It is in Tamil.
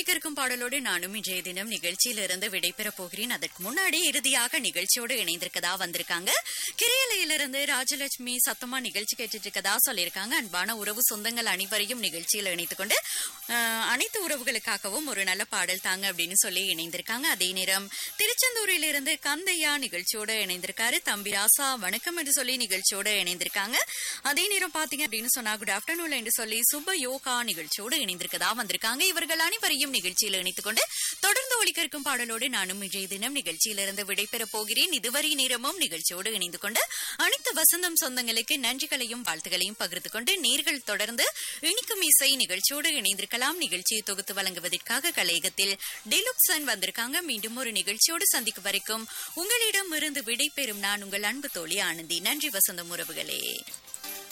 ஒலிக்க இருக்கும் பாடலோடு நானும் இன்றைய தினம் நிகழ்ச்சியிலிருந்து விடைபெறப் போகிறேன் அதற்கு முன்னாடி இறுதியாக நிகழ்ச்சியோடு இணைந்திருக்கதா வந்திருக்காங்க கிரியலையிலிருந்து ராஜலட்சுமி சத்தமா நிகழ்ச்சி கேட்டுட்டு இருக்கதா சொல்லியிருக்காங்க அன்பான உறவு சொந்தங்கள் அனைவரையும் நிகழ்ச்சியில் இணைத்துக் கொண்டு அஹ், அனைத்து உறவுகளுக்காகவும் ஒரு நல்ல பாடல் தாங்க அப்படின்னு சொல்லி இணைந்திருக்காங்க அதே நேரம் திருச்செந்தூரிலிருந்து கந்தையா நிகழ்ச்சியோடு இணைந்திருக்காரு தம்பி ராசா வணக்கம் என்று சொல்லி நிகழ்ச்சியோடு இணைந்திருக்காங்க அதே நேரம் பாத்தீங்க அப்படின்னு சொன்னா குட் ஆஃப்டர்நூன் என்று சொல்லி சுப யோகா நிகழ்ச்சியோடு இணைந்திருக்கதா வந்திருக்காங்க இவர்கள் அனைவரையும் நிகழ்ச்சியில் இணைத்துக் கொண்டு தொடர்ந்து ஒலிக்க இருக்கும் பாடலோடு நானும் இன்றைய தினம் நிகழ்ச்சியிலிருந்து விடைபெறப் போகிறேன் இதுவரை நேரமும் நிகழ்ச்சியோடு இணைந்து கொண்டு அனைத்து வசந்தம் சொந்தங்களுக்கு நன்றிகளையும் வாழ்த்துகளையும் பகிர்ந்து கொண்டு நேர்கள் தொடர்ந்து இனிக்கும் இசை நிகழ்ச்சியோடு இணைந்திருக்கலாம் நிகழ்ச்சியை தொகுத்து வழங்குவதற்காக கலையகத்தில் டெலுக்சன் வந்திருக்காங்க மீண்டும் ஒரு நிகழ்ச்சியோடு சந்திக்கும் வரைக்கும் உங்களிடம் இருந்து விடை பெறும் நான் உங்கள் அன்பு தோழி ஆனந்தி நன்றி வசந்தம் உறவுகளே